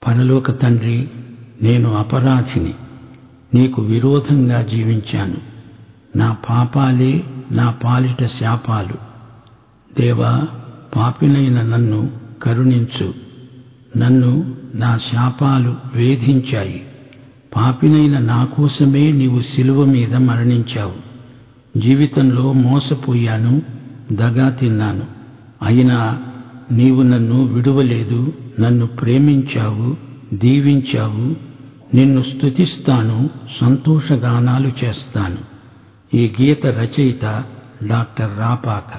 పరలోక తండ్రి నేను అపరాధిని నీకు విరోధంగా జీవించాను నా పాపాలే నా పాలిట శాపాలు దేవా పాపినైన నన్ను కరుణించు నన్ను నా శాపాలు వేధించాయి పాపినైన నా కోసమే నీవు శిలువ మీద మరణించావు జీవితంలో మోసపోయాను దగా తిన్నాను అయినా నీవు నన్ను విడువలేదు నన్ను ప్రేమించావు దీవించావు నిన్ను స్తుతిస్తాను సంతోషగానాలు చేస్తాను ఈ గీత రచయిత డాక్టర్ రాపాక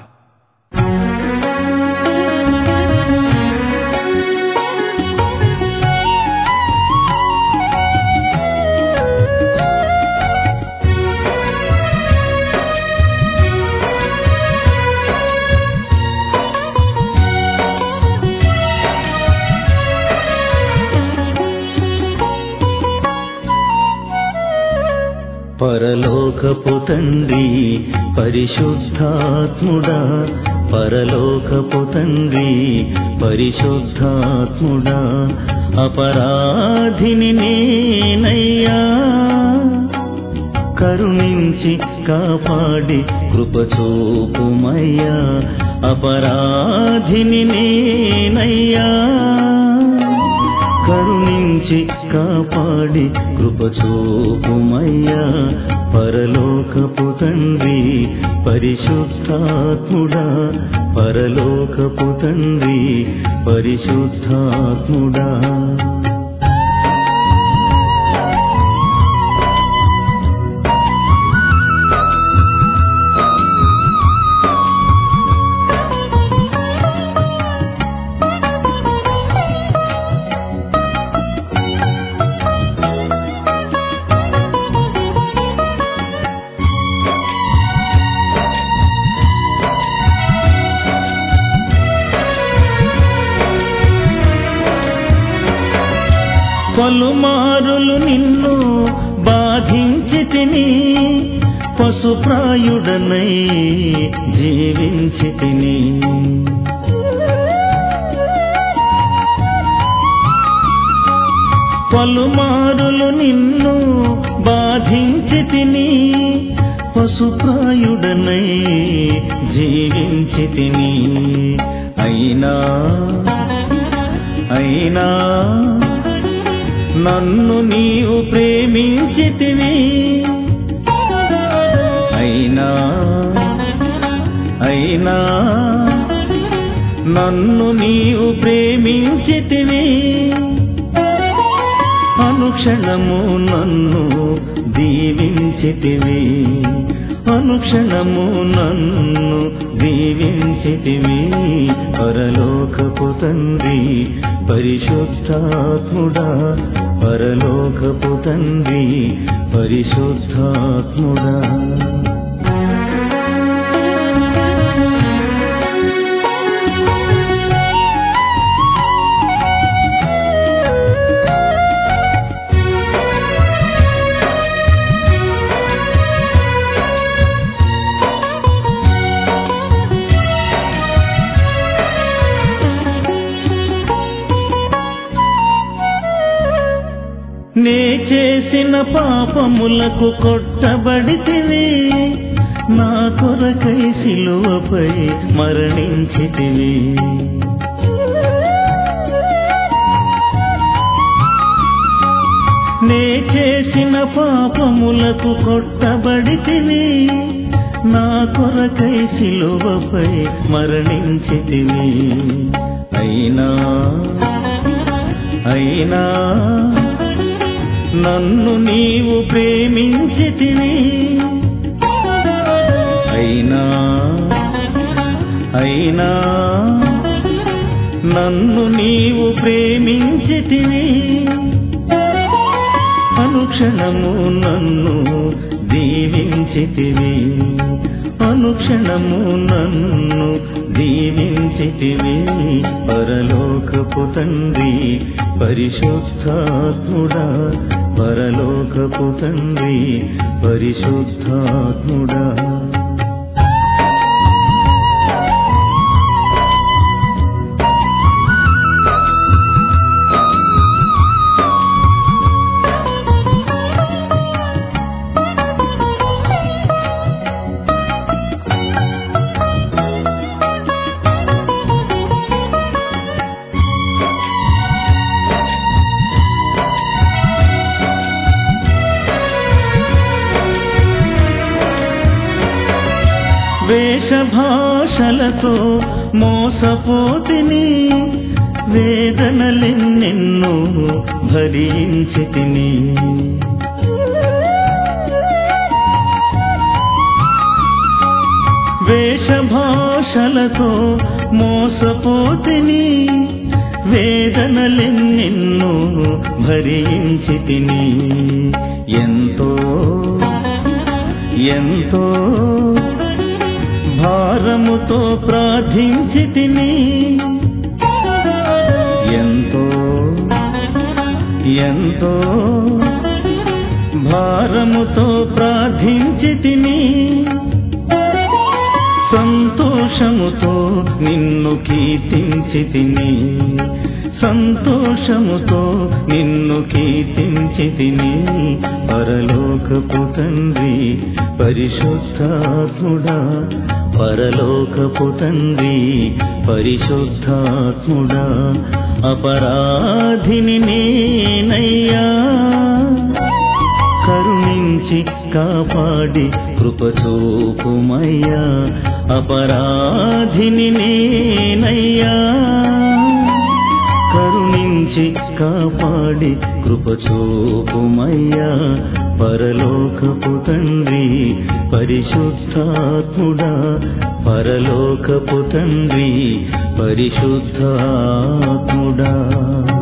పరలోకపు తండ్రి పరిశుద్ధాత్ముడా పరలోకపు తండ్రి పరిశుద్ధాత్ముడా అపరాధిని నేనయ్యా కరుణించి కాపాడి కృపచూపుమయ్యా అపరాధిని నేనయ్యా కరుణించి కాపాడి కృపచూపుమయ్యా పరలోకపు తండ్రి పరిశుద్ధాత్ముడా పరలోకపు తండ్రి పరిశుద్ధాత్ముడా పలుమారులు నిన్ను బాధించి తిని పశుప్రాయుడనై జీవించి తిని పలుమారులు నిన్ను బాధించి తిని పశుప్రాయుడనై జీవించి తిని అయినా అయినా నన్ను నీవు ప్రేమించితివి అయినా అయినా నన్ను నీవు ప్రేమించితివి అనుక్షణము నన్ను దీవించితివి అనుక్షణము నన్ను దీవించితివి పరలోకపు తండ్రి పరిశుద్ధాత్ముడా పరలోకపు తండ్రి పరిశుద్ధాత్ముడా నే చేసిన పాపములకు కొట్టబడితివి నా కొరకై సిలువపై మరణించితివి నే చేసిన పాపములకు కొట్టబడితివి నా కొరకై సిలువపై మరణించితివి అయినా అయినా నన్ను నీవు ప్రేమించితివి అయినా అయినా నన్ను నీవు ప్రేమించితివి అనుక్షణము నన్ను దీవించితివి అనుక్షణము నన్ను దీవించితివి పరలోకపు తండ్రి పరిశుద్ధాత్ముడా పరలోకపు తండ్రి పరిశుద్ధాత్ముడా వేషభాషలతో మోసపోతిని వేదనలెన్నెన్నో భరించి తిని వేషభాషలతో మోసపోతిని వేదనలెన్నెన్నో భరించి తిని ఎంతో ఎంతో భారముతో ప్రార్థించి తిని ఎంతో ఎంతో భారముతో ప్రార్థించి తిని సంతోషముతో నిన్ను కీర్తించి తిని సంతోషముతో నిన్ను కీర్తించి తిని పరలోకపు తండ్రి పరిశుద్ధాత్ముడా పరలోకపు తండ్రి పరిశుద్ధాత్ముడా అపరాధిని నేనయ్యా కరుణించి కాపాడి కృపచూపుమయ్యా అపరాధిని నేనయ్యా కరుణించి కాపాడి కృపచూపుమయ్యా పరలోకపు తండ్రి పరిశుద్ధాత్ముడా పరలోకపు తండ్రి పరిశుద్ధాత్ముడా